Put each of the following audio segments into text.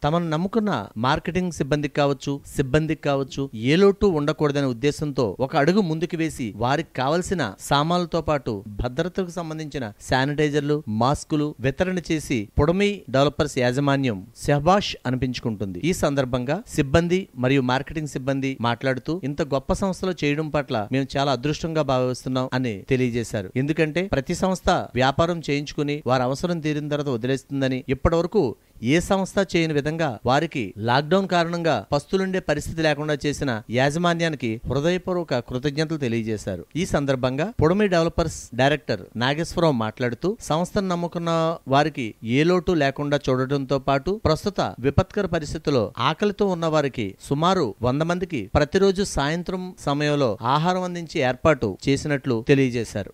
తమను నమ్ముకున్న మార్కెటింగ్ సిబ్బందికి కావచ్చు సిబ్బందికి కావచ్చు ఏ లోటు ఉండకూడదనే ఉద్దేశంతో ఒక అడుగు ముందుకు వేసి వారికి కావలసిన సామాన్లతో పాటు భద్రతకు సంబంధించిన శానిటైజర్లు మాస్కులు వితరణ చేసి పొడమి డెవలపర్స్ యాజమాన్యం శహబాష్ అనిపించుకుంటుంది ఈ సందర్భంగా సిబ్బంది మరియు మార్కెటింగ్ సిబ్బంది మాట్లాడుతూ ఇంత గొప్ప సంస్థలో చేయడం పట్ల మేము చాలా అదృష్టంగా భావిస్తున్నాం అని తెలియజేశారు ఎందుకంటే ప్రతి సంస్థ వ్యాపారం చేయించుకుని వారి అవసరం తీరిన తర్వాత వదిలేస్తుందని ఇప్పటి వరకు ఏ సంస్థ చేయని విధంగా వారికి లాక్డౌన్ కారణంగా పస్తులుండే పరిస్థితి లేకుండా చేసిన యాజమాన్యానికి హృదయపూర్వక కృతజ్ఞతలు తెలియజేశారు ఈ సందర్భంగా పొడమి డెవలపర్స్ డైరెక్టర్ నాగేశ్వరరావు మాట్లాడుతూ సంస్థను నమ్ముకున్న వారికి ఏ లోటు లేకుండా చూడటంతో పాటు ప్రస్తుత విపత్కర పరిస్థితుల్లో ఆకలితో ఉన్న వారికి సుమారు వంద మందికి ప్రతిరోజు సాయంత్రం సమయంలో ఆహారం అందించే ఏర్పాటు చేసినట్లు తెలియజేశారు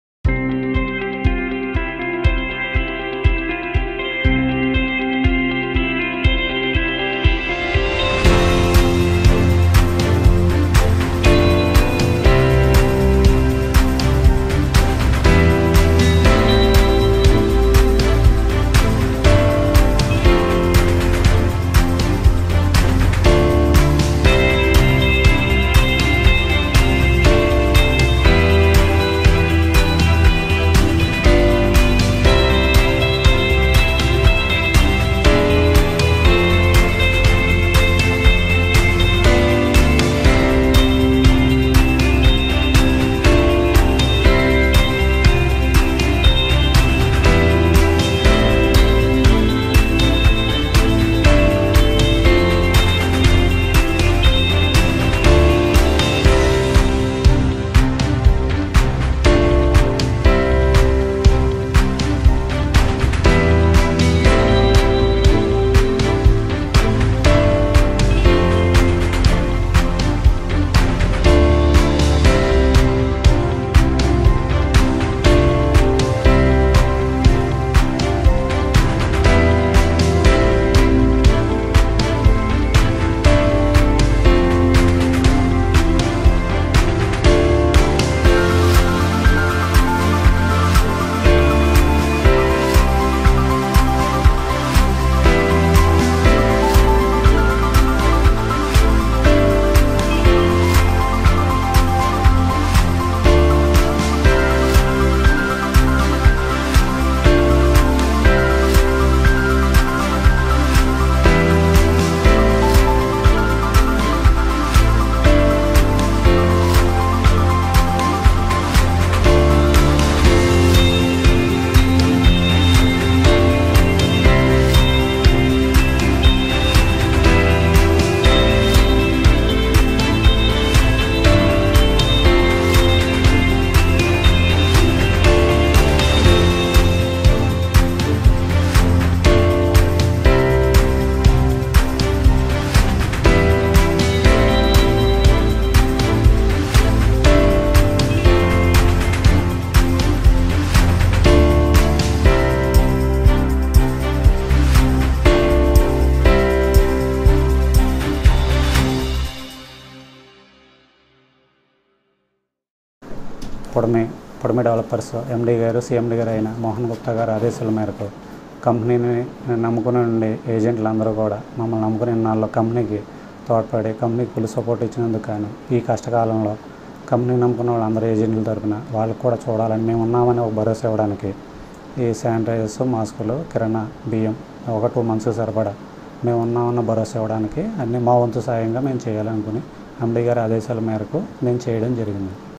పొడమి పొడమి డెవలపర్స్ ఎండీ గారు సిఎండి గారు అయిన మోహన్ గుప్తా గారు ఆదేశాల మేరకు కంపెనీని నమ్ముకుని ఉండే ఏజెంట్లు అందరూ కూడా మమ్మల్ని నమ్ముకుని నాలుగు కంపెనీకి తోడ్పడి కంపెనీకి ఫుల్ సపోర్ట్ ఇచ్చినందుకు కానీ ఈ కష్టకాలంలో కంపెనీ నమ్ముకున్న వాళ్ళందరూ ఏజెంట్ల తరపున వాళ్ళకు కూడా చూడాలని మేము ఉన్నామని ఒక భరోసా ఇవ్వడానికి ఈ శానిటైజర్స్ మాస్కులు కిరాణా బియ్యం ఒక టూ మంత్స్ సరిపడా మేము ఉన్నామన్న భరోసా ఇవ్వడానికి అన్ని మా వంతు సాయంగా మేము చేయాలనుకుని ఎండీ గారి ఆదేశాల మేరకు మేము చేయడం జరిగింది